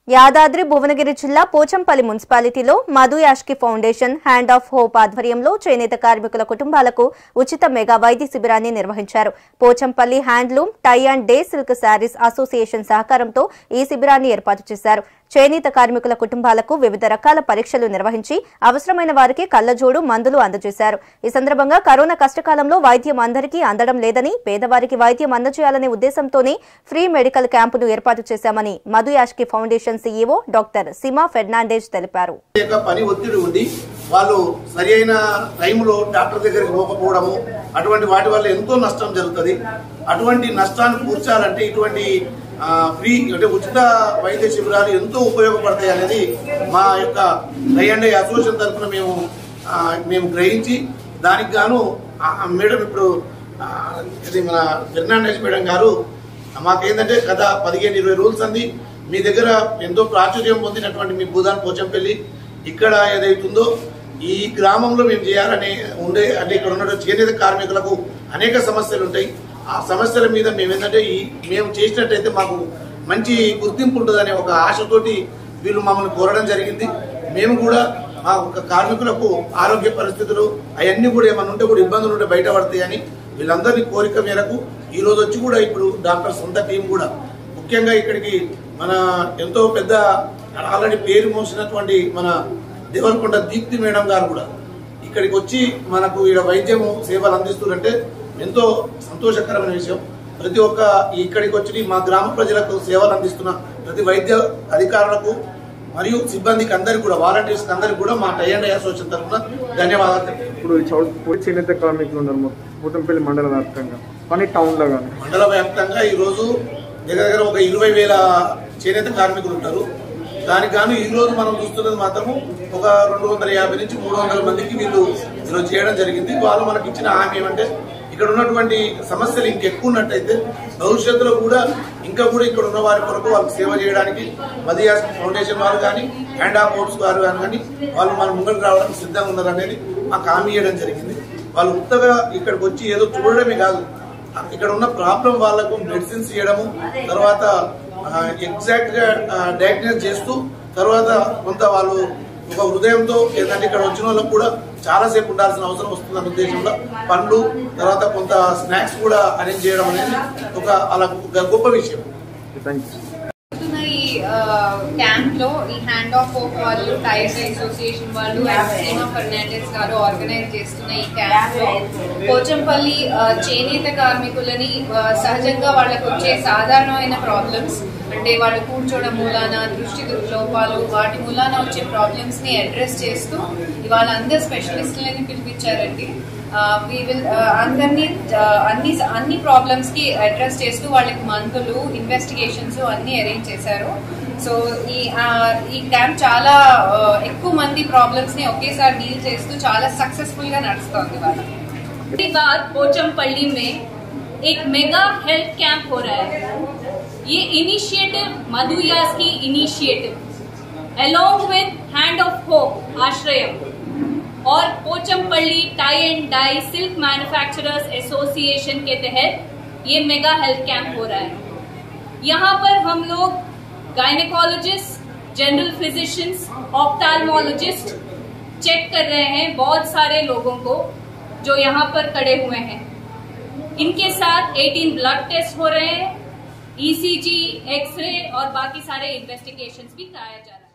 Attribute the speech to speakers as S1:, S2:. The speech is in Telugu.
S1: యాదాద్రి భువనగిరి జిల్లా పోచంపల్లి మున్సిపాలిటీలో Madhu Yashki foundation hand of hope ఆధ్వర్యంలో చేనేత కార్మికుల కుటుంబాలకు ఉచిత మెగా వైద్య శిబిరాన్ని నిర్వహించారు Pochampally handloom tie and dye silk sarees association సహకారంతో ఈ శిబిరాన్ని ఏర్పాటు చేశారు చేనేత కార్మికుల కుటుంబాలకు వివిధ రకాల పరీక్షలు నిర్వహించి అవసరమైన వారికి కళ్లజోడు మందులు అందజేశారు ఈ సందర్భంగా కరోనా కష్టకాలంలో వైద్యం అందరికీ అందడం లేదని పేదవారికి వైద్యం అందజేయాలనే ఉద్దేశంతోనే ఫ్రీ మెడికల్ క్యాంపును ఏర్పాటు చేశామని Madhu Yashki foundation CEO doctor Seema Fernandes తెలిపారు
S2: యొక్క పని ఒత్తిడి ఉంది వాళ్ళు సరి అయిన టైంలో డాక్టర్ దగ్గరికి పోకపోవడము అటువంటి వాటి వల్ల ఎంతో నష్టం జరుగుతుంది అటువంటి నష్టాన్ని పూడ్చాలంటే ఇటువంటి ఆ, ఫ్రీ అంటే ఉచిత వైద్య శిబిరాలు ఎంతో ఉపయోగపడతాయి అనేది మా యొక్క దయ్యండే అసోసియేషన్ తరఫున మేము ఆ, మేము గ్రహించి దానికి గాను ఆ, ఆ మేడం ఇప్పుడు ఆ, ఇది మన ఫెర్నాండెస్ మేడం గారు మాకేంటంటే గత పదిహేను ఇరవై రూల్స్ అంది మీ దగ్గర ఎంతో ప్రాచుర్యం పొందినటువంటి మీ భూదాన్ పోచంపల్లి ఇక్కడ ఏదైతుందో ఈ గ్రామంలో మేము చేయాలని ఉండే అంటే ఇక్కడ ఉన్న చేనేత కార్మికులకు అనేక సమస్యలు ఉంటాయి ఆ సమస్యల మీద మేము ఏంటంటే ఈ మేము చేసినట్టయితే మాకు మంచి గుర్తింపు ఉంటుందనే ఒక ఆశతోటి వీళ్ళు మమ్మల్ని కోరడం జరిగింది మేము కూడా మా ఒక కార్మికులకు ఆరోగ్య పరిస్థితులు అవన్నీ కూడా ఏమైనా ఉంటే కూడా ఇబ్బందులు ఉంటే బయటపడతాయని వీళ్ళందరి కోరిక మేరకు ఈ రోజు వచ్చి కూడా ఇప్పుడు డాక్టర్ సొంత టీం కూడా ముఖ్యంగా ఇక్కడికి మన ఎంతో పెద్ద ఆల్రెడీ పేరు మోసినటువంటి మన దేవరకొండ దీప్తి మేడం గారు కూడా ఇక్కడికి వచ్చి మనకు ఇక్కడ వైద్యము సేవలు అందిస్తుందంటే ఎంతో సంతోషకరమైన విషయం ప్రతి ఒక్క ఇక్కడికి వచ్చి మా గ్రామ ప్రజలకు సేవలు అందిస్తున్న ప్రతి వైద్య అధికారులకు మరియు సిబ్బందికి అందరికి కూడా వాలంటీర్స్ అందరికి కూడా మా టై అండ్ అసోసియేషన్ తరఫున ధన్యవాదాలు తెలుపుతున్నాను.
S3: ఇప్పుడు చౌ- చేనేత కార్మికులు ఉన్నారు మొత్తం భూతంపల్లి మండల వ్యాప్తంగా కానీ టౌన్ లో కానీ
S2: మండల వ్యాప్తంగా ఈ రోజు దగ్గర దగ్గర ఒక ఇరవై వేల చేనేత కార్మికులు ఉంటారు దానికి గాను ఈ రోజు మనం చూస్తున్నది మాత్రము ఒక రెండు వందల యాభై నుంచి మూడు వందల మందికి వీళ్ళు ఈరోజు చేయడం జరిగింది వాళ్ళు మనకి ఇచ్చిన హామీ ఏమంటే ఇక్కడ ఉన్నటువంటి సమస్యలు ఇంకెక్కువ ఉన్నట్టయితే భవిష్యత్తులో కూడా ఇంకా కూడా ఇక్కడ ఉన్న వారి కొరకు వాళ్ళకి సేవ చేయడానికి మదియాస్ ఫౌండేషన్ వారు కానీ హ్యాండ్ ఆఫ్ హోప్స్ వారు కానీ వాళ్ళు మన ముంగడు రావడానికి సిద్ధంగా ఉన్నారు అనేది మాకు హామీ ఇవ్వడం జరిగింది వాళ్ళు ఉత్తగా ఇక్కడికి వచ్చి ఏదో చూడడమే కాదు ఇక్కడ ఉన్న ప్రాబ్లం వాళ్ళకు మెడిసిన్స్ ఇవ్వడము తర్వాత ఎగ్జాక్ట్ గా డయాగ్నోస్ చేస్తూ తర్వాత కొంత వాళ్ళు ఒక హృదయంతో ఏంటంటే ఇక్కడ వచ్చిన వాళ్ళకు కూడా చాలా సేపు ఉండాల్సిన అవసరం వస్తుందన్న ఉద్దేశంలో పండ్లు తర్వాత కొంత స్నాక్స్ కూడా అరేంజ్ చేయడం అనేది ఒక అలా ఒక గొప్ప విషయం
S3: థ్యాంక్ యూ
S4: జరుగుతున్న ఈ క్యాంప్ లో ఈ హ్యాండ్ ఆఫ్ హోప్ వాళ్ళు టైర్స్ అసోసియేషన్ వాళ్ళు అండ్ సీమా ఫర్నాండెస్ గారు ఆర్గనైజ్ చేస్తున్న ఈ క్యాంప్ లో పోచంపల్లి ఆ, చేనేత కార్మికులని ఆ, సహజంగా వాళ్ళకు వచ్చే సాధారణమైన ప్రాబ్లమ్స్ అంటే వాళ్ళు కూర్చోవడం మూలాన దృష్టి లోపాలు వాటి మూలాన వచ్చే ప్రాబ్లమ్స్ ని అడ్రస్ చేస్తూ ఇవాళ అందరు స్పెషలిస్టులని పిలిపించారండి వీ విల్ అందరినీ ఆ, అన్ని అన్ని ప్రాబ్లమ్స్ కి అడ్రస్ చేస్తూ వాళ్ళకి మందులు ఇన్వెస్టిగేషన్స్ అన్ని అరేంజ్ చేశారు సో ఈ ఆ, ఈ క్యాంప్ చాలా ఆ, ఎక్కువ మంది ప్రాబ్లమ్స్ ని ఒకేసారి డీల్ చేస్తూ చాలా సక్సెస్ఫుల్ గా నడుస్తోంది వాళ్ళ
S5: इसके बाद पोचमपल्ली में एक मेगा हेल्थ कैंप हो रहा है ये इनिशिएटिव मधुयास की initiative along with hand of hope Ashrayam और Pochampally tie and dye silk manufacturers association के तहत ये मेगा हेल्थ कैंप हो रहा है यहाँ पर हम लोग gynaecologist general physicians ophthalmologist check कर रहे हैं बहुत सारे लोगों को जो यहाँ पर खड़े हुए हैं इनके साथ 18 ब्लड टेस्ट हो रहे हैं ईसीजी एक्सरे और बाकी सारे इन्वेस्टिगेशंस भी कराया जा रहा है